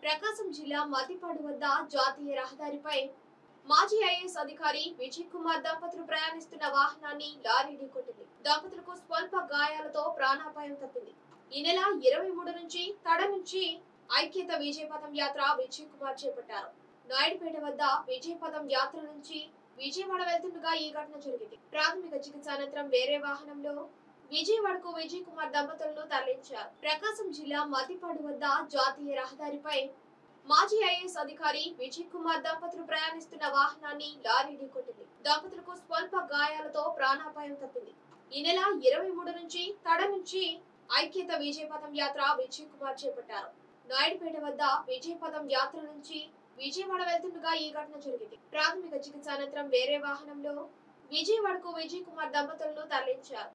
ప్రకాశం జిల్లా మద్దిపాడు వద్ద జాతీయ రహదారిపై మాజీ ఐఏఎస్ అధికారి విజయ్ కుమార్ దంపతులు ప్రయాణిస్తున్న వాహనాన్ని లారీ ఢీకొట్టింది దంపతులకు స్వల్ప గాయాలతో ప్రాణాపాయం తప్పింది ఈ నెల ఇరవై మూడు నుంచి తడ నుంచి ఐక్యత విజయపథం యాత్ర విజయ్ కుమార్ చేపట్టారు నాయుడుపేట వద్ద విజయపథం యాత్ర నుంచి విజయవాడ వెళ్తుండగా ఈ ఘటన జరిగింది ప్రాథమిక చికిత్స అనంతరం వేరే వాహనంలో విజయవాడకు విజయ్ కుమార్ దంపతులను తరలించారు ప్రకాశం జిల్లా మద్దిపాడు వద్ద జాతీయ రహదారిపై మాజీ ఐఏఎస్ అధికారి విజయ్ కుమార్ దంపతులు ప్రయాణిస్తున్న వాహనాన్ని లారీ ఢీకొట్టింది దంపతులకు స్వల్ప గాయాలతో ప్రాణాపాయం తప్పింది ఈ నెల ఇరవై మూడు నుంచి తడ నుంచి ఐక్యత విజయపథం యాత్ర విజయ్ కుమార్ చేపట్టారు నాయుడుపేట వద్ద విజయపథం యాత్ర నుంచి విజయవాడ వెళ్తుండగా ఈ ఘటన జరిగింది ప్రాథమిక చికిత్స అనంతరం వేరే వాహనంలో విజయవాడకు విజయ్ కుమార్ దంపతులను తరలించారు